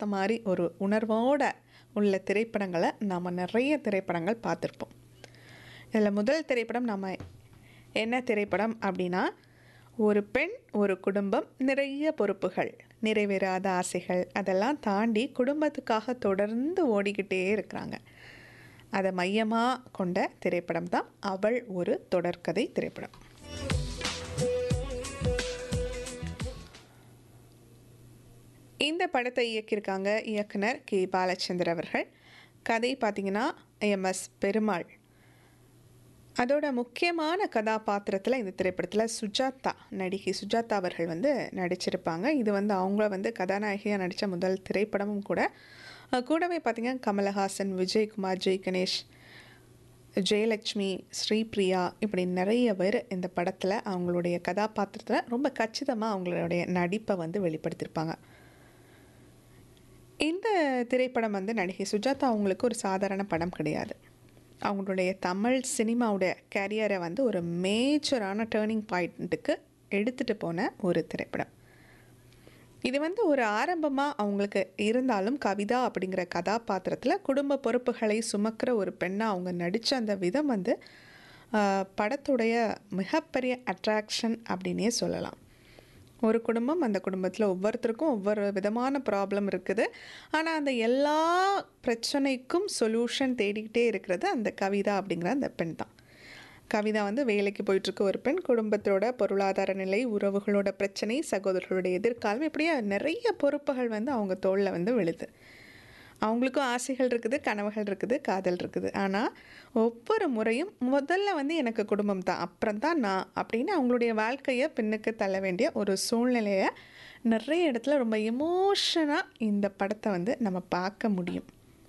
பார்த்த மாதிரி ஒரு உணர்வோட உள்ள திரைப்படங்களை நாம் நிறைய திரைப்படங்கள் பார்த்துருப்போம் இதில் முதல் திரைப்படம் நம்ம என்ன திரைப்படம் அப்படின்னா ஒரு பெண் ஒரு குடும்பம் நிறைய பொறுப்புகள் நிறைவேறாத ஆசைகள் அதெல்லாம் தாண்டி குடும்பத்துக்காக தொடர்ந்து ஓடிக்கிட்டே இருக்கிறாங்க அதை மையமாக கொண்ட திரைப்படம் தான் அவள் ஒரு தொடர்கதை திரைப்படம் இந்த படத்தை இயக்கியிருக்காங்க இயக்குனர் கே பாலச்சந்தர் அவர்கள் கதை பார்த்திங்கன்னா எம்எஸ் பெருமாள் அதோட முக்கியமான கதாபாத்திரத்தில் இந்த திரைப்படத்தில் சுஜாதா நடிகை சுஜாதா அவர்கள் வந்து நடிச்சிருப்பாங்க இது வந்து அவங்கள வந்து கதாநாயகியாக நடித்த முதல் திரைப்படமும் கூட அஹ் கூடவே பார்த்திங்கன்னா கமலஹாசன் விஜயகுமார் ஜெய் கணேஷ் ஜெயலட்சுமி ஸ்ரீபிரியா இப்படி நிறைய பேர் இந்த படத்தில் அவங்களுடைய கதாபாத்திரத்தில் ரொம்ப கச்சிதமாக அவங்களுடைய நடிப்பை வந்து வெளிப்படுத்தியிருப்பாங்க இந்த திரைப்படம் வந்து நடிகை சுஜாதா அவங்களுக்கு ஒரு சாதாரண படம் கிடையாது அவங்களுடைய தமிழ் சினிமாவுடைய கேரியரை வந்து ஒரு மேஜரான டேர்னிங் பாயிண்ட்டுக்கு எடுத்துகிட்டு போன ஒரு திரைப்படம் இது வந்து ஒரு ஆரம்பமாக அவங்களுக்கு இருந்தாலும் கவிதா அப்படிங்கிற கதாபாத்திரத்தில் குடும்ப பொறுப்புகளை சுமக்கிற ஒரு பெண்ணாக அவங்க நடித்த அந்த விதம் வந்து ஆஹ், படத்துடைய மிகப்பெரிய அட்ராக்ஷன் அப்படின்னே சொல்லலாம் ஒரு குடும்பம் அந்த குடும்பத்தில் ஒவ்வொருத்தருக்கும் ஒவ்வொரு விதமான ப்ராப்ளம் இருக்குது ஆனால் அந்த எல்லா பிரச்சனைக்கும் சொல்யூஷன் தேடிக்கிட்டே இருக்கிறது அந்த கவிதா அப்படிங்கிற அந்த பெண் தான் கவிதா வந்து வேலைக்கு போயிட்டுருக்க ஒரு பெண் குடும்பத்தோட பொருளாதார நிலை உறவுகளோட பிரச்சனை சகோதரர்களுடைய எதிர்காலம் இப்படியே நிறைய பொறுப்புகள் வந்து அவங்க தோளில் வந்து விழுது அவங்களுக்கும் ஆசைகள் இருக்குது கனவுகள் இருக்குது காதல் இருக்குது ஆனால் ஒவ்வொரு முறையும் முதல்ல வந்து எனக்கு குடும்பம் தான் அப்புறம் தான் நான் அப்படின்னு அவங்களுடைய வாழ்க்கையை பின்னுக்கு தள்ள வேண்டிய ஒரு சூழ்நிலையை நிறைய இடத்துல ரொம்ப எமோஷனாக இந்த படத்தை வந்து நம்ம பார்க்க முடியும்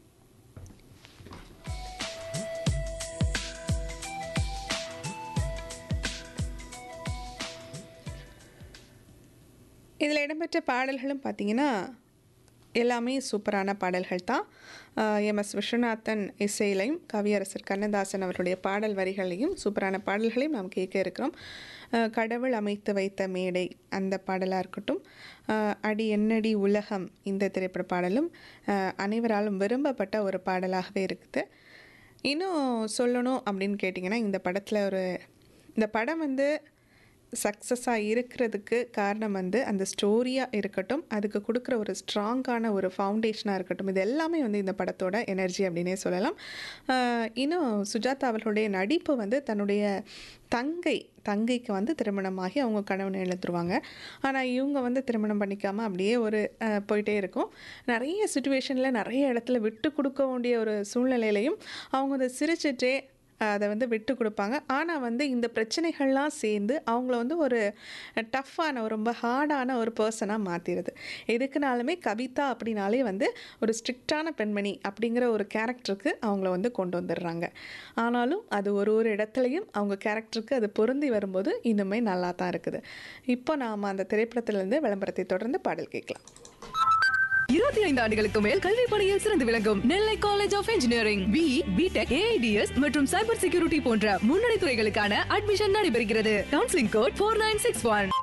இதில் இடம்பெற்ற பாடல்களும் பார்த்தீங்கன்னா எல்லாமே சூப்பரான பாடல்கள் தான் எம் எஸ் விஸ்வநாதன் இசையிலையும் கவியரசர் கண்ணதாசன் அவருடைய பாடல் வரிகளையும் சூப்பரான பாடல்களையும் நாம் கேட்க இருக்கிறோம் அஹ், கடவுள் அமைத்து வைத்த மேடை அந்த பாடலாக இருக்கட்டும் அஹ், அடி என்னடி உலகம் இந்த திரைப்பட பாடலும் அஹ், அனைவராலும் விரும்பப்பட்ட ஒரு பாடலாகவே இருக்குது இன்னும் சொல்லணும் அப்படின்னு கேட்டிங்கன்னா இந்த படத்தில் ஒரு இந்த படம் வந்து சக்ஸஸாக இருக்கிறதுக்கு காரணம் வந்து அந்த ஸ்டோரியாக இருக்கட்டும் அதுக்கு கொடுக்குற ஒரு ஸ்ட்ராங்கான ஒரு ஃபவுண்டேஷனாக இருக்கட்டும் இது எல்லாமே வந்து இந்த படத்தோட எனர்ஜி அப்படின்னே சொல்லலாம் ஆஹ் இன்னும் சுஜாதா அவர்களுடைய நடிப்பு வந்து தன்னுடைய தங்கை தங்கைக்கு வந்து திருமணமாகி அவங்க கணவனை இழந்துருவாங்க ஆனால் இவங்க வந்து திருமணம் பண்ணிக்காமல் அப்படியே ஒரு ஆஹ் போயிட்டே இருக்கும் நிறைய சுச்சுவேஷனில் நிறைய இடத்துல விட்டு கொடுக்க வேண்டிய ஒரு சூழ்நிலையிலையும் அவங்க அதை சிரிச்சிட்டே அதை வந்து விட்டு கொடுப்பாங்க ஆனால் வந்து இந்த பிரச்சனைகள்லாம் சேர்ந்து அவங்கள வந்து ஒரு டஃப்பான ஒரு ரொம்ப ஹார்டான ஒரு பர்சனாக மாற்றிடுது எதுக்குனாலுமே கவிதா அப்படின்னாலே வந்து ஒரு ஸ்ட்ரிக்டான பெண்மணி அப்படிங்கிற ஒரு கேரக்டருக்கு அவங்கள வந்து கொண்டு வந்துடுறாங்க ஆனாலும் அது ஒரு ஒரு இடத்துலையும் அவங்க கேரக்டருக்கு அது பொருந்தி வரும்போது இன்னுமே நல்லா தான் இருக்குது இப்போ நாம் அந்த திரைப்படத்திலேருந்து விளம்பரத்தை தொடர்ந்து பாடல் கேட்கலாம் இருபத்தி ஐந்து ஆண்டுகளுக்கு மேல் கல்வி பணியில் சிறந்து விளங்கும் Nellai college of engineering B BTech AI DS மற்றும் சைபர் செக்யூரிட்டி போன்ற முன்னணி துறைகளுக்கான அட்மிஷன் நடைபெறுகிறது counselling code four nine six one